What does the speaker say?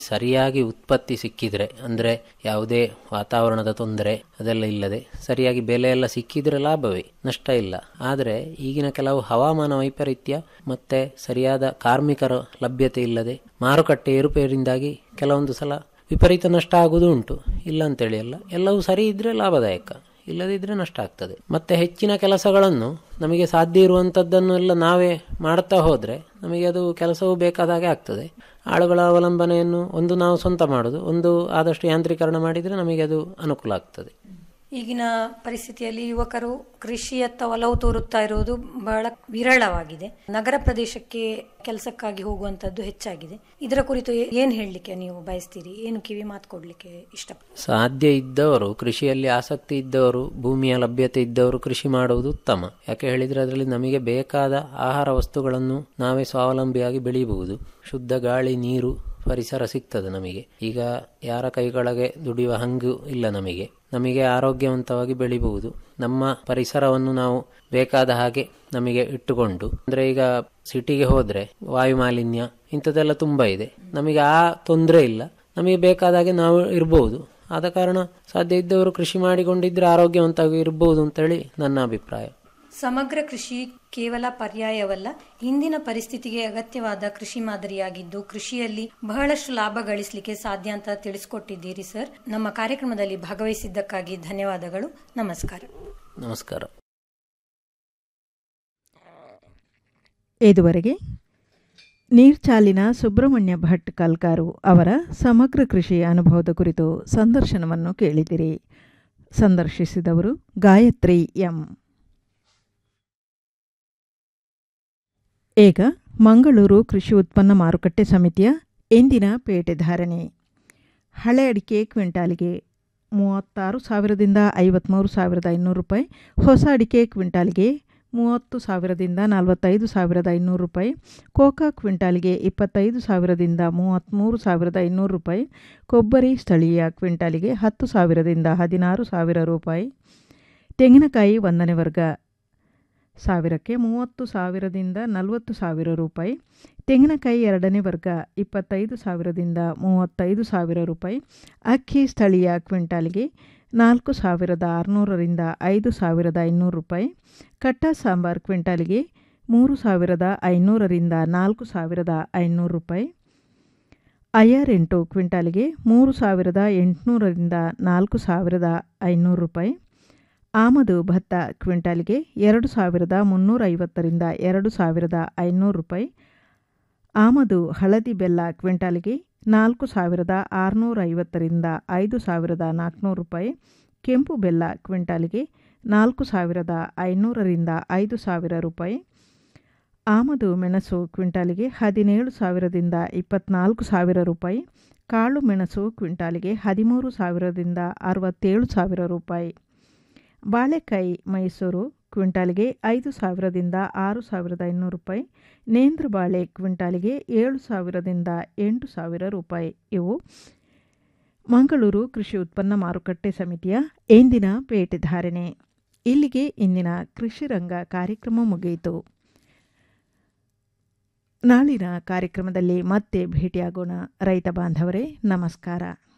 ಸರಿಯಾಗಿ ಉತ್ಪತ್ತಿ ಸಿಕ್ಕಿದ್ರೆ ಅಂದ್ರೆ ಯಾವುದೇ ವಾತಾವರಣದ ತೊಂದರೆ ಅದೆಲ್ಲ ಇಲ್ಲದೆ ಸರಿಯಾಗಿ ಬೆಲೆ ಎಲ್ಲ ಸಿಕ್ಕಿದ್ರೆ ಲಾಭವೇ ನಷ್ಟ ಇಲ್ಲ ಆದರೆ ಈಗಿನ ಕೆಲವು ಹವಾಮಾನ ವೈಪರೀತ್ಯ ಮತ್ತೆ ಸರಿಯಾದ ಕಾರ್ಮಿಕರ ಲಭ್ಯತೆ ಇಲ್ಲದೆ ಮಾರುಕಟ್ಟೆ ಏರುಪೇರಿಂದಾಗಿ ಕೆಲವೊಂದು ಸಲ ವಿಪರೀತ ನಷ್ಟ ಆಗುವುದು ಉಂಟು ಇಲ್ಲ ಅಂತೇಳಿ ಅಲ್ಲ ಎಲ್ಲವೂ ಸರಿ ಇದ್ರೆ ಲಾಭದಾಯಕ ಇಲ್ಲದಿದ್ರೆ ನಷ್ಟ ಆಗ್ತದೆ ಮತ್ತೆ ಹೆಚ್ಚಿನ ಕೆಲಸಗಳನ್ನು ನಮಗೆ ಸಾಧ್ಯ ಇರುವಂಥದ್ದನ್ನು ಎಲ್ಲ ನಾವೇ ಮಾಡ್ತಾ ಹೋದರೆ ನಮಗೆ ಅದು ಕೆಲಸವೂ ಬೇಕಾದ ಹಾಗೆ ಆಗ್ತದೆ ಆಳುಗಳ ಅವಲಂಬನೆಯನ್ನು ಒಂದು ನಾವು ಸ್ವಂತ ಮಾಡೋದು ಒಂದು ಆದಷ್ಟು ಯಾಂತ್ರೀಕರಣ ಮಾಡಿದರೆ ನಮಗೆ ಅದು ಅನುಕೂಲ ಆಗ್ತದೆ ಈಗಿನ ಪರಿಸ್ಥಿತಿಯಲ್ಲಿ ಯುವಕರು ಕೃಷಿಯತ್ತ ಒಲವು ತೋರುತ್ತಾ ಇರುವುದು ಬಹಳ ವಿರಳವಾಗಿದೆ ನಗರ ಪ್ರದೇಶಕ್ಕೆ ಕೆಲಸಕ್ಕಾಗಿ ಹೋಗುವಂತದ್ದು ಹೆಚ್ಚಾಗಿದೆ ಇದರ ಕುರಿತು ಏನ್ ಹೇಳಲಿಕ್ಕೆ ನೀವು ಬಯಸ್ತೀರಿ ಏನು ಕಿವಿ ಮಾತು ಕೊಡ್ಲಿಕ್ಕೆ ಇಷ್ಟ ಸಾಧ್ಯ ಇದ್ದವರು ಕೃಷಿಯಲ್ಲಿ ಆಸಕ್ತಿ ಇದ್ದವರು ಭೂಮಿಯ ಲಭ್ಯತೆ ಇದ್ದವರು ಕೃಷಿ ಮಾಡುವುದು ಉತ್ತಮ ಯಾಕೆ ಹೇಳಿದ್ರೆ ಅದರಲ್ಲಿ ನಮಗೆ ಬೇಕಾದ ಆಹಾರ ವಸ್ತುಗಳನ್ನು ನಾವೇ ಸ್ವಾವಲಂಬಿಯಾಗಿ ಬೆಳೆಯಬಹುದು ಶುದ್ಧ ಗಾಳಿ ನೀರು ಪರಿಸರ ಸಿಗ್ತದೆ ನಮಗೆ ಈಗ ಯಾರ ಕೈಗೊಳಗೆ ದುಡಿಯುವ ಹಂಗು ಇಲ್ಲ ನಮಗೆ ನಮಗೆ ಆರೋಗ್ಯವಂತವಾಗಿ ಬೆಳಿಬಹುದು ನಮ್ಮ ಪರಿಸರವನ್ನು ನಾವು ಬೇಕಾದ ಹಾಗೆ ನಮಗೆ ಇಟ್ಟುಕೊಂಡು ಅಂದ್ರೆ ಈಗ ಸಿಟಿಗೆ ಹೋದ್ರೆ ವಾಯು ಮಾಲಿನ್ಯ ಇಂಥದ್ದೆಲ್ಲ ತುಂಬಾ ಇದೆ ನಮಗೆ ಆ ತೊಂದರೆ ಇಲ್ಲ ನಮಗೆ ಬೇಕಾದ ಹಾಗೆ ನಾವು ಇರಬಹುದು ಆದ ಕಾರಣ ಸಾಧ್ಯ ಇದ್ದವರು ಕೃಷಿ ಮಾಡಿಕೊಂಡಿದ್ರೆ ಆರೋಗ್ಯವಂತವಾಗಿ ಇರಬಹುದು ಅಂತೇಳಿ ನನ್ನ ಅಭಿಪ್ರಾಯ ಸಮಗ್ರ ಕೃಷಿ ಕೇವಲ ಪರ್ಯಾಯವಲ್ಲ ಇಂದಿನ ಪರಿಸ್ಥಿತಿಗೆ ಅಗತ್ಯವಾದ ಕೃಷಿ ಮಾದರಿಯಾಗಿದ್ದು ಕೃಷಿಯಲ್ಲಿ ಬಹಳಷ್ಟು ಲಾಭ ಗಳಿಸಲಿಕ್ಕೆ ಸಾಧ್ಯ ಅಂತ ತಿಳಿಸ್ಕೊಟ್ಟಿದ್ದೀರಿ ಸರ್ ನಮ್ಮ ಕಾರ್ಯಕ್ರಮದಲ್ಲಿ ಭಾಗವಹಿಸಿದ್ದಕ್ಕಾಗಿ ಧನ್ಯವಾದಗಳು ನಮಸ್ಕಾರ ನಮಸ್ಕಾರ ಇದುವರೆಗೆ ನೀರ್ಚಾಲಿನ ಸುಬ್ರಹ್ಮಣ್ಯ ಭಟ್ ಕಲ್ಕಾರು ಅವರ ಸಮಗ್ರ ಕೃಷಿ ಅನುಭವದ ಕುರಿತು ಸಂದರ್ಶನವನ್ನು ಕೇಳಿದಿರಿ ಸಂದರ್ಶಿಸಿದವರು ಗಾಯತ್ರಿ ಎಂ ಈಗ ಮಂಗಳೂರು ಕೃಷಿ ಉತ್ಪನ್ನ ಮಾರುಕಟ್ಟೆ ಸಮಿತಿಯ ಇಂದಿನ ಪೇಟೆ ಧಾರಣೆ ಹಳೆ ಅಡಿಕೆ ಕ್ವಿಂಟಾಲಿಗೆ ಮೂವತ್ತಾರು ಸಾವಿರದಿಂದ ಐವತ್ತ್ಮೂರು ಸಾವಿರದ ಐನೂರು ರೂಪಾಯಿ ಹೊಸ ಅಡಿಕೆ ಕ್ವಿಂಟಾಲಿಗೆ ಮೂವತ್ತು ಸಾವಿರದಿಂದ ನಲವತ್ತೈದು ಸಾವಿರದ ಐನೂರು ರೂಪಾಯಿ ಕೋಕಾ ಕ್ವಿಂಟಾಲಿಗೆ ಇಪ್ಪತ್ತೈದು ಸಾವಿರದಿಂದ ಮೂವತ್ತ್ಮೂರು ಸಾವಿರದ ಐನೂರು ರೂಪಾಯಿ ಕೊಬ್ಬರಿ ಸ್ಥಳೀಯ ಕ್ವಿಂಟಾಲಿಗೆ ಹತ್ತು ಸಾವಿರದಿಂದ ಹದಿನಾರು ಸಾವಿರ ರೂಪಾಯಿ ತೆಂಗಿನಕಾಯಿ ಒಂದನೇ ವರ್ಗ ಸಾವಿರಕ್ಕೆ ಮೂವತ್ತು ಸಾವಿರದಿಂದ ನಲವತ್ತು ಸಾವಿರ ರೂಪಾಯಿ ತೆಂಗಿನಕಾಯಿ ಎರಡನೇ ವರ್ಗ ಇಪ್ಪತ್ತೈದು ಸಾವಿರದಿಂದ ಮೂವತ್ತೈದು ಸಾವಿರ ರೂಪಾಯಿ ಅಕ್ಕಿ ಸ್ಥಳೀಯ ಕ್ವಿಂಟಾಲಿಗೆ ನಾಲ್ಕು ಸಾವಿರದ ಆರುನೂರರಿಂದ ಐದು ಸಾವಿರದ ಐನೂರು ರೂಪಾಯಿ ಕಟ್ಟ ಸಾಂಬಾರ್ ಕ್ವಿಂಟಾಲಿಗೆ ಮೂರು ಸಾವಿರದ ಐನೂರರಿಂದ ನಾಲ್ಕು ಸಾವಿರದ ಐನೂರು ರೂಪಾಯಿ ಐಆರ್ ಎಂಟು ಕ್ವಿಂಟಾಲಿಗೆ ಮೂರು ಸಾವಿರದ ಎಂಟುನೂರರಿಂದ ನಾಲ್ಕು ಸಾವಿರದ ಐನೂರು ರೂಪಾಯಿ ಆಮದು ಭತ್ತ ಕ್ವಿಂಟಾಲಿಗೆ ಎರಡು ಸಾವಿರದ ಮುನ್ನೂರ ಐವತ್ತರಿಂದ ಎರಡು ಸಾವಿರದ ಐನೂರು ರೂಪಾಯಿ ಆಮದು ಹಳದಿ ಬೆಲ್ಲ ಕ್ವಿಂಟಾಲಿಗೆ ನಾಲ್ಕು ಸಾವಿರದ ಆರುನೂರ ಐವತ್ತರಿಂದ ಐದು ಸಾವಿರದ ನಾಲ್ಕುನೂರು ರೂಪಾಯಿ ಕೆಂಪು ಬೆಲ್ಲ ಕ್ವಿಂಟಾಲಿಗೆ ನಾಲ್ಕು ಸಾವಿರದ ಐನೂರರಿಂದ ಐದು ಸಾವಿರ ರೂಪಾಯಿ ಆಮದು ಮೆಣಸು ಕ್ವಿಂಟಾಲಿಗೆ ಹದಿನೇಳು ಸಾವಿರದಿಂದ ಇಪ್ಪತ್ನಾಲ್ಕು ಸಾವಿರ ರೂಪಾಯಿ ಕಾಳು ಮೆಣಸು ಕ್ವಿಂಟಾಲಿಗೆ ಹದಿಮೂರು ಸಾವಿರದಿಂದ ಅರವತ್ತೇಳು ಸಾವಿರ ರೂಪಾಯಿ ಬಾಳೆಕಾಯಿ ಮೈಸೂರು ಕ್ವಿಂಟಾಲಿಗೆ ಐದು ಸಾವಿರದಿಂದ ಆರು ಸಾವಿರದ ಐನೂರು ರೂಪಾಯಿ ನೇಂದ್ರ ಬಾಳೆ ಕ್ವಿಂಟಾಲಿಗೆ ಏಳು ಸಾವಿರದಿಂದ ಎಂಟು ಸಾವಿರ ರೂಪಾಯಿ ಇವು ಮಂಗಳೂರು ಕೃಷಿ ಉತ್ಪನ್ನ ಮಾರುಕಟ್ಟೆ ಸಮಿತಿಯ ಎಂದಿನ ಪೇಟೆ ಧಾರಣೆ ಇಲ್ಲಿಗೆ ಇಂದಿನ ಕೃಷಿ ರಂಗ ಕಾರ್ಯಕ್ರಮ ಮುಗಿಯಿತು ನಾಳಿನ ಕಾರ್ಯಕ್ರಮದಲ್ಲಿ ಮತ್ತೆ ಭೇಟಿಯಾಗೋಣ ರೈತ ಬಾಂಧವರೇ ನಮಸ್ಕಾರ